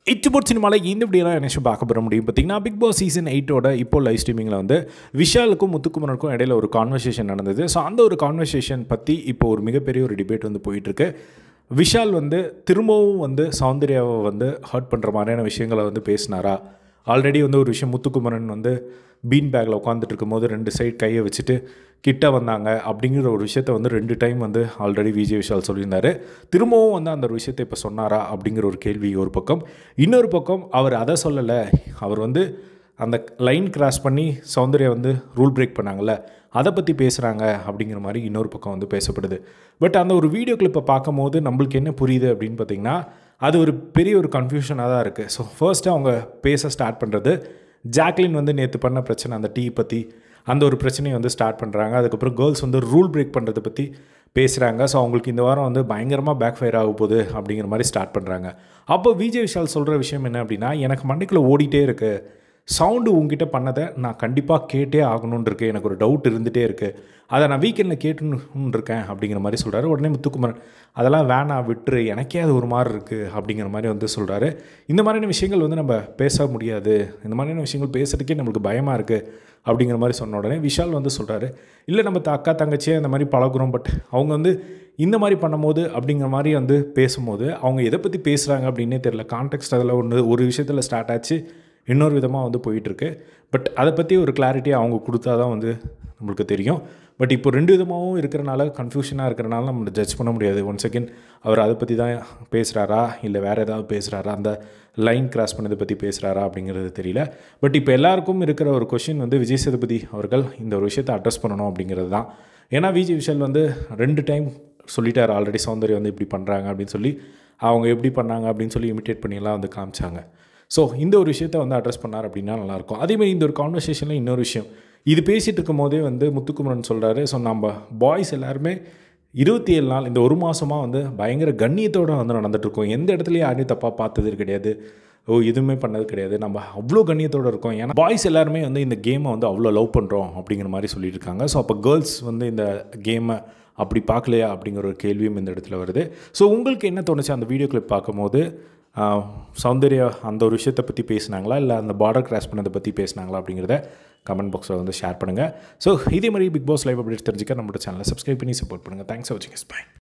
இட்டு போட் சினிமாவில் இந்த இப்படியெல்லாம் என்ன பார்க்க பெற முடியும் பார்த்தீங்கன்னா பிக் பாஸ் சீசன் எயிட்டோட இப்போ லைவ் ஸ்ட்ரீமிங்கில் வந்து விஷாலுக்கும் முத்துக்குமரனுக்கும் இடையில ஒரு கான்வர்சேஷன் நடந்தது ஸோ அந்த ஒரு கான்வர்சேஷன் பற்றி இப்போ ஒரு மிகப்பெரிய ஒரு டிபேட் வந்து போயிட்டுருக்கு விஷால் வந்து திரும்பவும் வந்து சௌந்தர்யாவை வந்து ஹர்ட் பண்ணுற மாதிரியான விஷயங்களை வந்து பேசினாரா ஆல்ரெடி வந்து ஒரு விஷயம் முத்துக்குமரன் வந்து பீன் பேக்கில் உட்காந்துட்டு இருக்கும்போது ரெண்டு சைடு கையை வச்சுட்டு கிட்ட வந்தாங்க அப்படிங்கிற ஒரு விஷயத்த வந்து ரெண்டு டைம் வந்து ஆல்ரெடி விஜய் விஷால் சொல்லியிருந்தாரு திரும்பவும் வந்து அந்த ஒரு விஷயத்தை இப்போ சொன்னாரா அப்படிங்கிற ஒரு கேள்வி ஒரு பக்கம் இன்னொரு பக்கம் அவர் அதை சொல்லலை அவர் வந்து அந்த லைன் கிராஸ் பண்ணி சௌந்தர்யா வந்து ரூல் பிரேக் பண்ணாங்கல்ல அதை பற்றி பேசுகிறாங்க அப்படிங்கிற மாதிரி இன்னொரு பக்கம் வந்து பேசப்படுது பட் அந்த ஒரு வீடியோ கிளிப்பை பார்க்கும்போது நம்மளுக்கு என்ன புரியுது அப்படின்னு பார்த்தீங்கன்னா அது ஒரு பெரிய ஒரு கன்ஃபியூஷனாக தான் இருக்குது ஸோ ஃபர்ஸ்ட்டு அவங்க பேச ஸ்டார்ட் பண்ணுறது ஜாக்லின் வந்து நேற்று பண்ண பிரச்சனை அந்த டீ பற்றி அந்த ஒரு பிரச்சனையை வந்து ஸ்டார்ட் பண்ணுறாங்க அதுக்கப்புறம் கேர்ள்ஸ் வந்து ரூல் பிரேக் பண்ணுறதை பற்றி பேசுகிறாங்க ஸோ அவங்களுக்கு இந்த வாரம் வந்து பயங்கரமாக பேக் ஃபயர் ஆக போகுது அப்படிங்கிற மாதிரி ஸ்டார்ட் பண்ணுறாங்க அப்போ விஜய் விஷால் சொல்கிற விஷயம் என்ன அப்படின்னா எனக்கு மண்டைக்குள்ளே ஓடிட்டே இருக்குது சவுண்டு உங்ககிட்ட பண்ணதை நான் கண்டிப்பாக கேட்டே ஆகணும்னு இருக்கு எனக்கு ஒரு டவுட் இருந்துகிட்டே இருக்குது அதை நான் வீக்கெண்டில் கேட்டுன்னு இருக்கேன் அப்படிங்கிற மாதிரி சொல்கிறாரு உடனே முத்துக்குமரன் அதெல்லாம் வேணாம் விட்டுரு எனக்கே அது ஒரு மாதிரி இருக்குது அப்படிங்கிற மாதிரி வந்து சொல்கிறாரு இந்த மாதிரியான விஷயங்கள் வந்து நம்ம பேச முடியாது இந்த மாதிரியான விஷயங்கள் பேசுறதுக்கே நம்மளுக்கு பயமாக இருக்குது அப்படிங்கிற மாதிரி சொன்ன உடனே விஷால் வந்து சொல்கிறாரு இல்லை நம்ம த- அக்கா தங்கச்சியே அந்த மாதிரி பழகுறோம் பட் அவங்க வந்து இந்த மாதிரி பண்ணும்போது அப்படிங்கிற மாதிரி வந்து பேசும்போது அவங்க எதை பற்றி பேசுகிறாங்க அப்படின்னே தெரியல கான்டெக்ட் அதில் ஒன்று ஒரு விஷயத்தில் ஸ்டார்ட் ஆச்சு இன்னொரு விதமாக வந்து போயிட்டுருக்கு பட் அதை பற்றி ஒரு கிளாரிட்டி அவங்க கொடுத்தா தான் வந்து நம்மளுக்கு தெரியும் பட் இப்போ ரெண்டு விதமாகவும் இருக்கிறனால கன்ஃபியூஷனாக இருக்கிறனால நம்ம ஜட்ஜ் பண்ண முடியாது ஒன் செகண்ட் அவர் அதை பற்றி தான் பேசுகிறாரா இல்லை வேறு ஏதாவது பேசுகிறாரா அந்த லைன் கிராஸ் பண்ணதை பற்றி பேசுகிறாரா அப்படிங்கிறது தெரியல பட் இப்போ எல்லாருக்கும் இருக்கிற ஒரு கொஷின் வந்து விஜய் சேதுபதி அவர்கள் இந்த ஒரு விஷயத்தை அட்ரஸ் பண்ணணும் அப்படிங்கிறது தான் ஏன்னா விஜய் விஷால் வந்து ரெண்டு டைம் சொல்லிட்டார் ஆல்ரெடி சௌந்தர்யா வந்து இப்படி பண்ணுறாங்க அப்படின்னு சொல்லி அவங்க எப்படி பண்ணாங்க அப்படின்னு சொல்லி இமிட்டேட் பண்ணியெல்லாம் வந்து காமிச்சாங்க ஸோ இந்த ஒரு விஷயத்தை வந்து அட்ரஸ் பண்ணார் அப்படின்னா நல்லாயிருக்கும் அதேமாதிரி இந்த ஒரு கான்வர்சேஷனில் இன்னொரு விஷயம் இது பேசிகிட்டு இருக்கும் போதே வந்து முத்துக்குமரன் சொல்கிறாரு ஸோ நம்ம பாய்ஸ் எல்லாருமே இருபத்தி ஏழு நாள் இந்த ஒரு மாதமாக வந்து பயங்கர கண்ணியத்தோடு வந்து நடந்துட்டுருக்கோம் எந்த இடத்துலையும் யாரையும் தப்பாக பார்த்தது கிடையாது ஓ எதுவுமே பண்ணது கிடையாது நம்ம அவ்வளோ கண்ணியத்தோடு இருக்கோம் ஏன்னா பாய்ஸ் எல்லாருமே வந்து இந்த கேமை வந்து அவ்வளோ லவ் பண்ணுறோம் அப்படிங்கிற மாதிரி சொல்லிட்டு இருக்காங்க ஸோ அப்போ கேர்ள்ஸ் வந்து இந்த கேமை அப்படி பார்க்கலையா அப்படிங்கிற ஒரு கேள்வியும் இந்த இடத்துல வருது ஸோ உங்களுக்கு என்ன தோணுச்சு அந்த வீடியோ கிளிப் பார்க்கும்போது ஆஹ், சௌந்தர்யா அந்த ஒரு விஷயத்தை பற்றி பேசுனாங்களா இல்லை அந்த பார்டர் கிராஸ் பண்ணதை பற்றி பேசுனாங்களா அப்படிங்கிறத கமெண்ட் பாக்ஸில் வந்து ஷேர் பண்ணுங்கள் ஸோ இதே மாதிரி பிக் பாஸ் லைவ் அப்டேட் தெரிஞ்சுக்க நம்மளோட சேனலை சப்ஸ்கிரைப் பண்ணி சப்போர்ட் பண்ணுங்கள் தேங்க்ஸ் ஃபார் வாட்சிங் பை